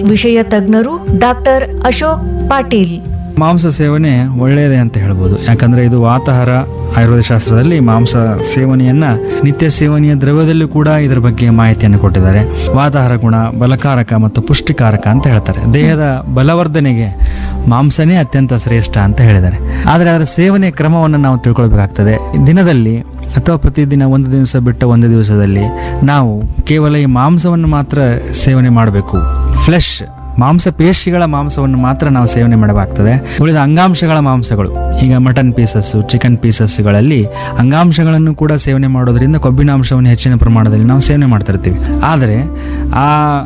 ವಿಷಯ ತಜ್ಞರು ಡಾಕ್ಟರ್ ಅಶೋಕ್ ಪಾಟೀಲ್ ಮಾಂಸ ಸೇವನೆ ಒಳ್ಳೆಯದೇ ಅಂತ ಹೇಳ್ಬೋದು ಯಾಕಂದ್ರೆ ಇದು ವಾತಾಹಾರ ಆಯುರ್ವೇದ ಶಾಸ್ತ್ರದಲ್ಲಿ ಮಾಂಸ ಸೇವನೆಯನ್ನ ನಿತ್ಯ ಸೇವನೆಯ ದ್ರವ್ಯದಲ್ಲೂ ಕೂಡ ಇದರ ಬಗ್ಗೆ ಮಾಹಿತಿಯನ್ನು ಕೊಟ್ಟಿದ್ದಾರೆ ವಾತಾಹಾರ ಗುಣ ಬಲಕಾರಕ ಮತ್ತು ಪುಷ್ಟಿಕಾರಕ ಅಂತ ಹೇಳ್ತಾರೆ ದೇಹದ ಬಲವರ್ಧನೆಗೆ ಮಾಂಸನೇ ಅತ್ಯಂತ ಶ್ರೇಷ್ಠ ಅಂತ ಹೇಳಿದ್ದಾರೆ ಆದರೆ ಅದರ ಸೇವನೆ ಕ್ರಮವನ್ನು ನಾವು ತಿಳ್ಕೊಳ್ಬೇಕಾಗ್ತದೆ ದಿನದಲ್ಲಿ ಅಥವಾ ಪ್ರತಿದಿನ ಒಂದು ದಿವಸ ಬಿಟ್ಟ ಒಂದು ದಿವಸದಲ್ಲಿ ನಾವು ಕೇವಲ ಈ ಮಾಂಸವನ್ನು ಮಾತ್ರ ಸೇವನೆ ಮಾಡಬೇಕು ಫ್ಲೆಶ್ ಮಾಂಸ ಪೇಶಿಗಳ ಮಾಂಸವನ್ನು ಮಾತ್ರ ನಾವು ಸೇವನೆ ಮಾಡಬೇಕಾಗ್ತದೆ ಉಳಿದ ಅಂಗಾಂಶಗಳ ಮಾಂಸಗಳು ಈಗ ಮಟನ್ ಪೀಸಸ್ಸು ಚಿಕನ್ ಪೀಸಸ್ಗಳಲ್ಲಿ ಅಂಗಾಂಶಗಳನ್ನು ಕೂಡ ಸೇವನೆ ಮಾಡೋದ್ರಿಂದ ಕೊಬ್ಬಿನಾಂಶವನ್ನು ಹೆಚ್ಚಿನ ಪ್ರಮಾಣದಲ್ಲಿ ನಾವು ಸೇವನೆ ಮಾಡ್ತಾ ಇರ್ತೀವಿ ಆದರೆ ಆ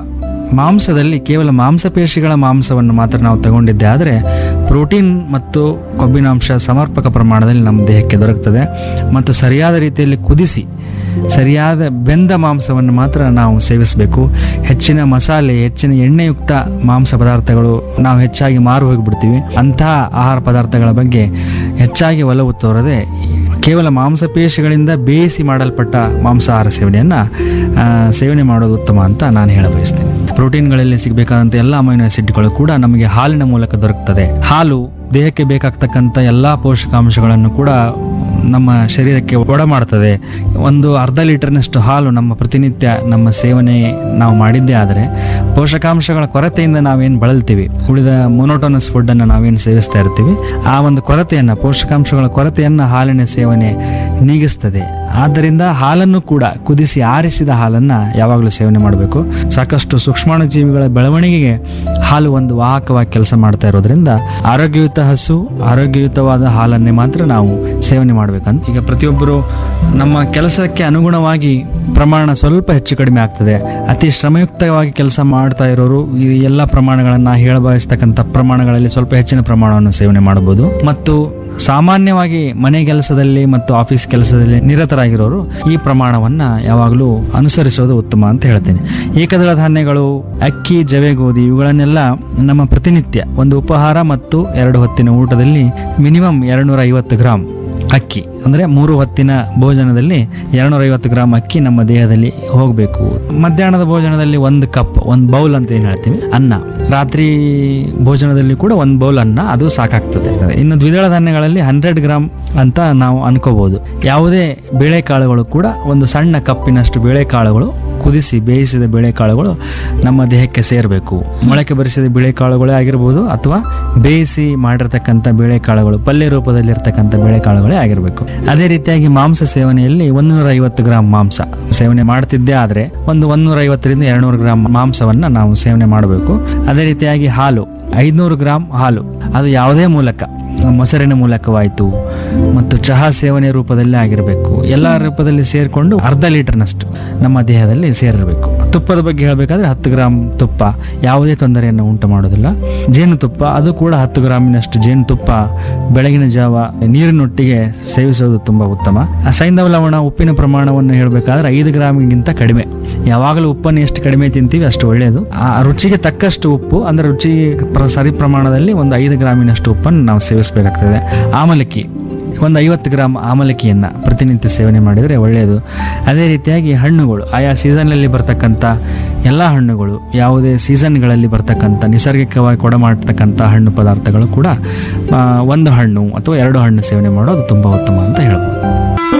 ಮಾಂಸದಲ್ಲಿ ಕೇವಲ ಮಾಂಸಪೇಶಿಗಳ ಮಾಂಸವನ್ನು ಮಾತ್ರ ನಾವು ತಗೊಂಡಿದ್ದೆ ಆದರೆ ಪ್ರೋಟೀನ್ ಮತ್ತು ಕೊಬ್ಬಿನಾಂಶ ಸಮರ್ಪಕ ಪ್ರಮಾಣದಲ್ಲಿ ನಮ್ಮ ದೇಹಕ್ಕೆ ದೊರಕುತ್ತದೆ ಮತ್ತು ಸರಿಯಾದ ರೀತಿಯಲ್ಲಿ ಕುದಿಸಿ ಸರಿಯಾದ ಬೆಂದ ಮಾಂಸವನ್ನು ಮಾತ್ರ ನಾವು ಸೇವಿಸಬೇಕು ಹೆಚ್ಚಿನ ಮಸಾಲೆ ಹೆಚ್ಚಿನ ಎಣ್ಣೆಯುಕ್ತ ಮಾಂಸ ಪದಾರ್ಥಗಳು ನಾವು ಹೆಚ್ಚಾಗಿ ಮಾರು ಹೋಗಿಬಿಡ್ತೀವಿ ಅಂತಹ ಆಹಾರ ಪದಾರ್ಥಗಳ ಬಗ್ಗೆ ಹೆಚ್ಚಾಗಿ ಒಲವು ತೋರದೆ ಕೇವಲ ಮಾಂಸಪೇಶಿಗಳಿಂದ ಬೇಯಿಸಿ ಮಾಡಲ್ಪಟ್ಟ ಮಾಂಸಾಹಾರ ಸೇವನೆಯನ್ನು ಸೇವನೆ ಮಾಡೋದು ಉತ್ತಮ ಅಂತ ನಾನು ಹೇಳ ಬಯಸ್ತೇನೆ ಪ್ರೋಟೀನ್ಗಳಲ್ಲಿ ಸಿಗಬೇಕಾದಂಥ ಎಲ್ಲ ಅಮೈನೋ ಆಸಿಡ್ಗಳು ಕೂಡ ನಮಗೆ ಹಾಲಿನ ಮೂಲಕ ದೊರಕುತ್ತದೆ ಹಾಲು ದೇಹಕ್ಕೆ ಬೇಕಾಗ್ತಕ್ಕಂಥ ಎಲ್ಲ ಪೋಷಕಾಂಶಗಳನ್ನು ಕೂಡ ನಮ್ಮ ಶರೀರಕ್ಕೆ ಒಡ ಮಾಡ್ತದೆ ಒಂದು ಅರ್ಧ ಲೀಟರ್ನಷ್ಟು ಹಾಲು ನಮ್ಮ ಪ್ರತಿನಿತ್ಯ ನಮ್ಮ ಸೇವನೆ ನಾವು ಮಾಡಿದ್ದೇ ಆದರೆ ಪೋಷಕಾಂಶಗಳ ಕೊರತೆಯಿಂದ ನಾವೇನು ಬಳಲ್ತೀವಿ ಉಳಿದ ಮೊನೋಟೋನಸ್ ಫುಡ್ಡನ್ನು ನಾವೇನು ಸೇವಿಸ್ತಾ ಇರ್ತೀವಿ ಆ ಒಂದು ಕೊರತೆಯನ್ನು ಪೋಷಕಾಂಶಗಳ ಕೊರತೆಯನ್ನು ಹಾಲಿನ ಸೇವನೆ ನೀಗಿಸ್ತದೆ ಆದ್ದರಿಂದ ಹಾಲನ್ನು ಕೂಡ ಕುದಿಸಿ ಆರಿಸಿದ ಹಾಲನ್ನು ಯಾವಾಗಲೂ ಸೇವನೆ ಮಾಡಬೇಕು ಸಾಕಷ್ಟು ಸೂಕ್ಷ್ಮಾಣುಜೀವಿಗಳ ಬೆಳವಣಿಗೆಗೆ ಹಾಲು ಒಂದು ವಾಹಕವಾಗಿ ಕೆಲಸ ಮಾಡ್ತಾ ಇರೋದ್ರಿಂದ ಆರೋಗ್ಯಯುತ ಹಸು ಆರೋಗ್ಯಯುತವಾದ ಹಾಲನ್ನೇ ಮಾತ್ರ ನಾವು ಸೇವನೆ ಮಾಡಬೇಕಂತ ಈಗ ಪ್ರತಿಯೊಬ್ಬರು ನಮ್ಮ ಕೆಲಸಕ್ಕೆ ಅನುಗುಣವಾಗಿ ಪ್ರಮಾಣ ಸ್ವಲ್ಪ ಹೆಚ್ಚು ಕಡಿಮೆ ಆಗ್ತದೆ ಅತಿ ಶ್ರಮಯುಕ್ತವಾಗಿ ಕೆಲಸ ಮಾಡ್ತಾ ಇರೋರು ಈ ಎಲ್ಲ ಪ್ರಮಾಣಗಳನ್ನು ಹೇಳ ಬಯಸ್ತಕ್ಕಂಥ ಪ್ರಮಾಣಗಳಲ್ಲಿ ಸ್ವಲ್ಪ ಹೆಚ್ಚಿನ ಪ್ರಮಾಣವನ್ನು ಸೇವನೆ ಮಾಡಬಹುದು ಮತ್ತು ಸಾಮಾನ್ಯವಾಗಿ ಮನೆ ಕೆಲಸದಲ್ಲಿ ಮತ್ತು ಆಫೀಸ್ ಕೆಲಸದಲ್ಲಿ ನಿರತರಾಗಿರೋರು ಈ ಪ್ರಮಾಣವನ್ನ ಯಾವಾಗಲೂ ಅನುಸರಿಸೋದು ಉತ್ತಮ ಅಂತ ಹೇಳ್ತೇನೆ ಏಕದಳ ಧಾನ್ಯಗಳು ಅಕ್ಕಿ ಜವೆ ಗೋಧಿ ಇವುಗಳನ್ನೆಲ್ಲ ನಮ್ಮ ಪ್ರತಿನಿತ್ಯ ಒಂದು ಉಪಹಾರ ಮತ್ತು ಎರಡು ಹೊತ್ತಿನ ಊಟದಲ್ಲಿ ಮಿನಿಮಮ್ ಎರಡ್ನೂರ ಐವತ್ತು ಗ್ರಾಂ ಅಕ್ಕಿ ಅಂದರೆ ಮೂರು ಹೊತ್ತಿನ ಭೋಜನದಲ್ಲಿ ಎರಡ್ನೂರ ಐವತ್ತು ಗ್ರಾಮ್ ಅಕ್ಕಿ ನಮ್ಮ ದೇಹದಲ್ಲಿ ಹೋಗಬೇಕು ಮಧ್ಯಾಹ್ನದ ಭೋಜನದಲ್ಲಿ ಒಂದು ಕಪ್ ಒಂದು ಬೌಲ್ ಅಂತ ಏನು ಹೇಳ್ತೀವಿ ಅನ್ನ ರಾತ್ರಿ ಭೋಜನದಲ್ಲಿ ಕೂಡ ಒಂದು ಬೌಲ್ ಅನ್ನ ಅದು ಸಾಕಾಗ್ತದೆ ಇನ್ನು ದ್ವಿದಳ ಧಾನ್ಯಗಳಲ್ಲಿ ಹಂಡ್ರೆಡ್ ಗ್ರಾಮ್ ಅಂತ ನಾವು ಅನ್ಕೋಬಹುದು ಯಾವುದೇ ಬೇಳೆಕಾಳುಗಳು ಕೂಡ ಒಂದು ಸಣ್ಣ ಕಪ್ಪಿನಷ್ಟು ಬೇಳೆಕಾಳುಗಳು ಕುದಿಸಿ ಬೇಯಿಸಿದ ಬೇಳೆಕಾಳುಗಳು ನಮ್ಮ ದೇಹಕ್ಕೆ ಸೇರಬೇಕು ಮೊಳಕೆ ಬರಿಸಿದ ಬೇಳೆಕಾಳುಗಳೇ ಆಗಿರ್ಬೋದು ಅಥವಾ ಬೇಯಿಸಿ ಮಾಡಿರ್ತಕ್ಕಂಥ ಬೇಳೆಕಾಳುಗಳು ಪಲ್ಯ ರೂಪದಲ್ಲಿ ಇರ್ತಕ್ಕಂಥ ಬೇಳೆಕಾಳುಗಳೇ ಆಗಿರಬೇಕು ಅದೇ ರೀತಿಯಾಗಿ ಮಾಂಸ ಸೇವನೆಯಲ್ಲಿ ಒಂದೂರ ಐವತ್ತು ಗ್ರಾಂ ಮಾಂಸ ಸೇವನೆ ಮಾಡ್ತಿದ್ದೇ ಆದರೆ ಒಂದು ಒಂದೂರ ಐವತ್ತರಿಂದ ಎರಡ್ನೂರು ಗ್ರಾಂ ಮಾಂಸವನ್ನ ನಾವು ಸೇವನೆ ಮಾಡಬೇಕು ಅದೇ ರೀತಿಯಾಗಿ ಹಾಲು ಐದುನೂರು ಗ್ರಾಂ ಹಾಲು ಅದು ಯಾವುದೇ ಮೂಲಕ ಮೊಸರಿನ ಮೂಲಕವಾಯಿತು ಮತ್ತು ಚಹಾ ಸೇವನೆ ರೂಪದಲ್ಲಿ ಆಗಿರಬೇಕು ಎಲ್ಲ ರೂಪದಲ್ಲಿ ಸೇರಿಕೊಂಡು ಅರ್ಧ ಲೀಟರ್ನಷ್ಟು ನಮ್ಮ ದೇಹದಲ್ಲಿ ಸೇರಿರಬೇಕು ತುಪ್ಪದ ಬಗ್ಗೆ ಹೇಳಬೇಕಾದ್ರೆ ಹತ್ತು ಗ್ರಾಮ್ ತುಪ್ಪ ಯಾವುದೇ ತೊಂದರೆಯನ್ನು ಉಂಟು ಮಾಡೋದಿಲ್ಲ ಜೇನುತುಪ್ಪ ಅದು ಕೂಡ ಹತ್ತು ಗ್ರಾಮಿನಷ್ಟು ಜೇನುತುಪ್ಪ ಬೆಳಗಿನ ಜಾವ ನೀರಿನೊಟ್ಟಿಗೆ ಸೇವಿಸೋದು ತುಂಬ ಉತ್ತಮ ಆ ಸೈಂಧವ ಲವಣ ಉಪ್ಪಿನ ಪ್ರಮಾಣವನ್ನು ಹೇಳಬೇಕಾದ್ರೆ ಐದು ಗ್ರಾಮಿಗಿಂತ ಕಡಿಮೆ ಯಾವಾಗಲೂ ಉಪ್ಪನ್ನು ಎಷ್ಟು ಕಡಿಮೆ ತಿಂತೀವಿ ಅಷ್ಟು ಒಳ್ಳೆಯದು ಆ ರುಚಿಗೆ ತಕ್ಕಷ್ಟು ಉಪ್ಪು ಅಂದರೆ ರುಚಿ ಪ್ರ- ಸರಿ ಪ್ರಮಾಣದಲ್ಲಿ ಒಂದು ಐದು ಗ್ರಾಮಿನಷ್ಟು ಉಪ್ಪನ್ನು ನಾವು ಸೇವಿಸಬೇಕಾಗ್ತದೆ ಆಮಲಕ್ಕಿ ಒಂದು ಐವತ್ತು ಗ್ರಾಮ್ ಆಮಲಕ್ಕಿಯನ್ನು ಪ್ರತಿನಿತ್ಯ ಸೇವನೆ ಮಾಡಿದರೆ ಒಳ್ಳೆಯದು ಅದೇ ರೀತಿಯಾಗಿ ಹಣ್ಣುಗಳು ಆಯಾ ಸೀಸನ್ನಲ್ಲಿ ಬರ್ತಕ್ಕಂಥ ಎಲ್ಲ ಹಣ್ಣುಗಳು ಯಾವುದೇ ಸೀಸನ್ಗಳಲ್ಲಿ ಬರ್ತಕ್ಕಂಥ ನಿಸರ್ಗಿಕವಾಗಿ ಕೊಡಮಾಡ್ತಕ್ಕಂಥ ಹಣ್ಣು ಪದಾರ್ಥಗಳು ಕೂಡ ಆ, ಒಂದು ಹಣ್ಣು ಅಥವಾ ಎರಡು ಹಣ್ಣು ಸೇವನೆ ಮಾಡೋದು ತುಂಬ ಉತ್ತಮ ಅಂತ ಹೇಳ್ಬೋದು